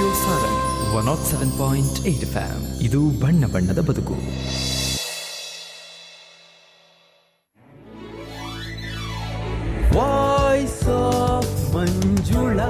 radio Sarang one nought seven point eight FM ಇದು ಬಣ್ಣ ಬಣ್ಣದ ಬದುಕು ವಾಯ್ಸ್ ಆಫ್ ಮಂಜುಳಾ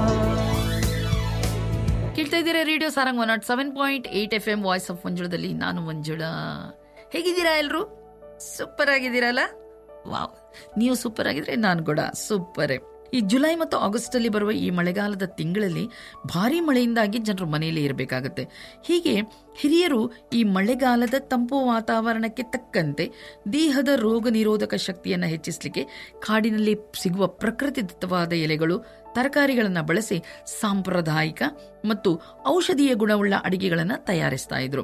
ಕೇಳ್ತಾ ಇದ್ದೀರಾ radio Sarang one nought seven point eight F M voice of ಮಂಜುಳದಲ್ಲಿ ನಾನು ಮಂಜುಳಾ ಹೇಗಿದ್ದೀರಾ ಎಲ್ರು ಸೂಪರ್ ಆಗಿದ್ದೀರಲ್ಲ ವಾವ್ ನೀವು ಸೂಪರ್ ಆಗಿದ್ರೆ ನಾನು ಕೂಡ ಸೂಪರೇ ಈ ಜುಲೈ ಮತ್ತು ಆಗಸ್ಟ್ ಅಲ್ಲಿ ಬರುವ ಈ ಮಳೆಗಾಲದ ತಿಂಗಳಲ್ಲಿ ಭಾರಿ ಮಳೆಯಿಂದಾಗಿ ಜನರು ಮನೆಯಲ್ಲೇ ಇರಬೇಕಾಗತ್ತೆ ಹೀಗೆ ಹಿರಿಯರು ಈ ಮಳೆಗಾಲದ ತಂಪು ವಾತಾವರಣಕ್ಕೆ ತಕ್ಕಂತೆ ದೇಹದ ರೋಗ ನಿರೋಧಕ ಶಕ್ತಿಯನ್ನು ಹೆಚ್ಚಿಸಲಿಕ್ಕೆ ಕಾಡಿನಲ್ಲಿ ಸಿಗುವ ಪ್ರಕೃತಿದತ್ತವಾದ ಎಲೆಗಳು ತರಕಾರಿಗಳನ್ನು ಬಳಸಿ ಸಾಂಪ್ರದಾಯಿಕ ಮತ್ತು ಔಷಧೀಯ ಗುಣವುಳ್ಳ ಅಡಿಗೆಗಳನ್ನು ತಯಾರಿಸ್ತಾ ಇದ್ರು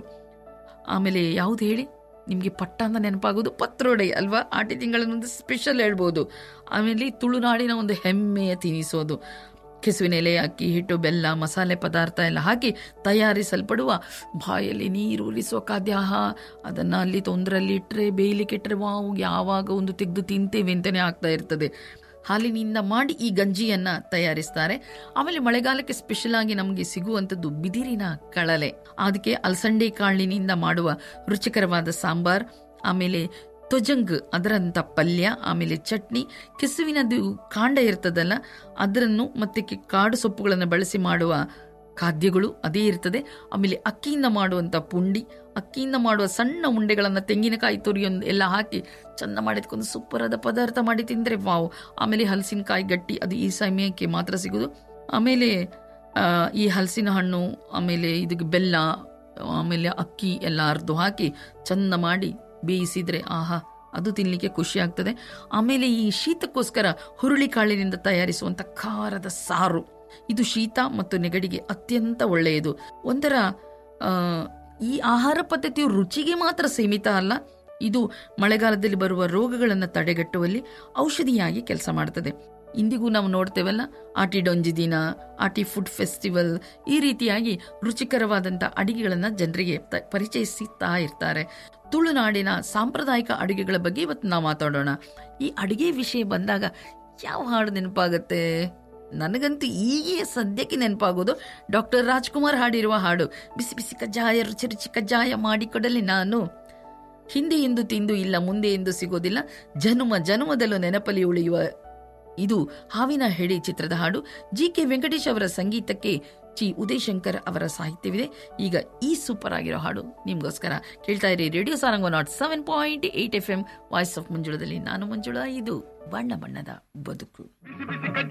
ಆಮೇಲೆ ಯಾವ್ದು ಹೇಳಿ ನಿಮಗೆ ಪಟ್ಟ ಅಂತ ನೆನಪಾಗೋದು ಪತ್ರೊಡೆ ಅಲ್ವಾ ಆಟಿ ತಿಂಗಳ ಒಂದು ಸ್ಪೆಷಲ್ ಹೇಳ್ಬೋದು ಆಮೇಲೆ ತುಳುನಾಡಿನ ಒಂದು ಹೆಮ್ಮೆಯ ತಿನಿಸೋದು ಕೆಸುವಿನ ಎಲೆ ಅಕ್ಕಿ ಹಿಟ್ಟು ಬೆಲ್ಲ ಮಸಾಲೆ ಪದಾರ್ಥ ಎಲ್ಲ ಹಾಕಿ ತಯಾರಿಸಲ್ಪಡುವ ಬಾಯಲ್ಲಿ ನೀರು ಉರಿಸುವ ಖಾದ್ಯ ಆಹಾ ಅದನ್ನು ಅಲ್ಲಿ ತೊಂದರಲ್ಲಿ ಇಟ್ಟರೆ ಬೇಯಲಿಕ್ಕೆ ಇಟ್ಟರೆ ವಾವ್ ಯಾವಾಗ ಒಂದು ತೆಗೆದು ತಿಂತೇವೆ ಅಂತಲೇ ಆಗ್ತಾ ಇರ್ತದೆ ಹಾಲಿನಿಂದ ಮಾಡಿ ಈ ಗಂಜಿಯನ್ನ ತಯಾರಿಸ್ತಾರೆ ಆಮೇಲೆ ಮಳೆಗಾಲಕ್ಕೆ ಸ್ಪೆಷಲ್ ಆಗಿ ನಮಗೆ ಸಿಗುವಂಥದ್ದು ಬಿದಿರಿನ ಕಳಲೆ ಅದಕ್ಕೆ ಅಲಸಂಡೆ ಕಾಳಿನಿಂದ ಮಾಡುವ ರುಚಿಕರವಾದ ಸಾಂಬಾರ್ ಆಮೇಲೆ ತೊಜಂಗ್ ಅದರಂಥ ಪಲ್ಯ ಆಮೇಲೆ ಚಟ್ನಿ ಕೆಸುವಿನದು ಕಾಂಡ ಇರ್ತದಲ್ಲ ಅದನ್ನು ಮತ್ತೆ ಕಿ- ಕಾಡು ಸೊಪ್ಪುಗಳನ್ನು ಬಳಸಿ ಮಾಡುವ ಖಾದ್ಯಗಳು ಅದೇ ಇರ್ತದೆ ಆಮೇಲೆ ಅಕ್ಕಿಯಿಂದ ಮಾಡುವಂಥ ಪುಂಡಿ ಅಕ್ಕಿಯಿಂದ ಮಾಡುವ ಸಣ್ಣ ಉಂಡೆಗಳನ್ನು ತೆಂಗಿನಕಾಯಿ ತುರಿಯೊಂದು ಎಲ್ಲ ಹಾಕಿ ಚಂದ ಮಾಡಿದ್ಕೊಂಡು ಸೂಪರ್ ಆದ ಪದಾರ್ಥ ಮಾಡಿ ತಿಂದರೆ ವಾವ್ ಆಮೇಲೆ ಹಲಸಿನಕಾಯಿ ಗಟ್ಟಿ ಅದು ಈ ಸಮಯಕ್ಕೆ ಮಾತ್ರ ಸಿಗೋದು ಆಮೇಲೆ ಆ, ಈ ಹಲಸಿನ ಹಣ್ಣು ಆಮೇಲೆ ಇದಕ್ಕೆ ಬೆಲ್ಲ ಆಮೇಲೆ ಅಕ್ಕಿ ಎಲ್ಲ ಅರ್ದು ಹಾಕಿ ಚಂದ ಮಾಡಿ ಬೇಯಿಸಿದ್ರೆ ಆಹಾ ಅದು ತಿನ್ಲಿಕ್ಕೆ ಖುಷಿ ಆಗ್ತದೆ ಆಮೇಲೆ ಈ ಶೀತಕ್ಕೋಸ್ಕರ ಹುರುಳಿ ಕಾಳಿನಿಂದ ತಯಾರಿಸುವಂತ ಖಾರದ ಸಾರು ಇದು ಶೀತ ಮತ್ತು ನೆಗಡಿಗೆ ಅತ್ಯಂತ ಒಳ್ಳೆಯದು ಒಂಥರ ಆ, ಈ ಆಹಾರ ಪದ್ಧತಿಯು ರುಚಿಗೆ ಮಾತ್ರ ಸೀಮಿತ ಅಲ್ಲ ಇದು ಮಳೆಗಾಲದಲ್ಲಿ ಬರುವ ರೋಗಗಳನ್ನು ತಡೆಗಟ್ಟುವಲ್ಲಿ ಔಷಧಿಯಾಗಿ ಕೆಲಸ ಮಾಡ್ತದೆ ಇಂದಿಗೂ ನಾವು ನೋಡ್ತೇವಲ್ಲ ಆಟಿ ಡೊಂಜಿ ದಿನ ಆಟಿ ಫುಡ್ ಫೆಸ್ಟಿವಲ್ ಈ ರೀತಿಯಾಗಿ ರುಚಿಕರವಾದಂಥ ಅಡಿಗೆಗಳನ್ನು ಜನರಿಗೆ ತ- ಪರಿಚಯಿಸುತ್ತಾ ಇರ್ತಾರೆ ತುಳುನಾಡಿನ ಸಾಂಪ್ರದಾಯಿಕ ಅಡುಗೆಗಳ ಬಗ್ಗೆ ಇವತ್ತು ನಾವು ಮಾತಾಡೋಣ ಈ ಅಡುಗೆ ವಿಷಯ ಬಂದಾಗ ಯಾವ ಹಾಡು ನೆನಪಾಗತ್ತೆ ನನಗಂತೂ ಈಗೇ ಸದ್ಯಕ್ಕೆ ನೆನಪಾಗೋದು ಡಾಕ್ಟರ್ ರಾಜ್ಕುಮಾರ್ ಹಾಡಿರುವ ಹಾಡು ಬಿಸಿ ಬಿಸಿ ಕಜ್ಜಾಯ ರುಚಿ ರುಚಿ ಕಜ್ಜಾಯ ಮಾಡಿಕೊಡಲಿ ನಾನು ಹಿಂದೆ ಎಂದು ತಿಂದು ಇಲ್ಲ ಮುಂದೆ ಎಂದು ಸಿಗೋದಿಲ್ಲ ಜನುಮ ಜನುಮದಲ್ಲೂ ನೆನಪಲ್ಲಿ ಉಳಿಯುವ ಇದು ಹಾವಿನ ಹೆಡೆ ಚಿತ್ರದ ಹಾಡು ಜಿ ಕೆ ವೆಂಕಟೇಶ್ ಅವರ ಸಂಗೀತಕ್ಕೆ ಚಿ ಉದಯಶಂಕರ್ ಅವರ ಸಾಹಿತ್ಯವಿದೆ ಈಗ ಈ ಸೂಪರ್ ಆಗಿರೋ ಹಾಡು ನಿಮ್ಗೋಸ್ಕರ ಕೇಳ್ತಾ ಇರಿ radio Sarang nought seven point eight F M voice of ಮಂಜುಳದಲ್ಲಿ ನಾನು ಮಂಜುಳಾ ಇದು ಬಣ್ಣ ಬಣ್ಣದ ಬದುಕು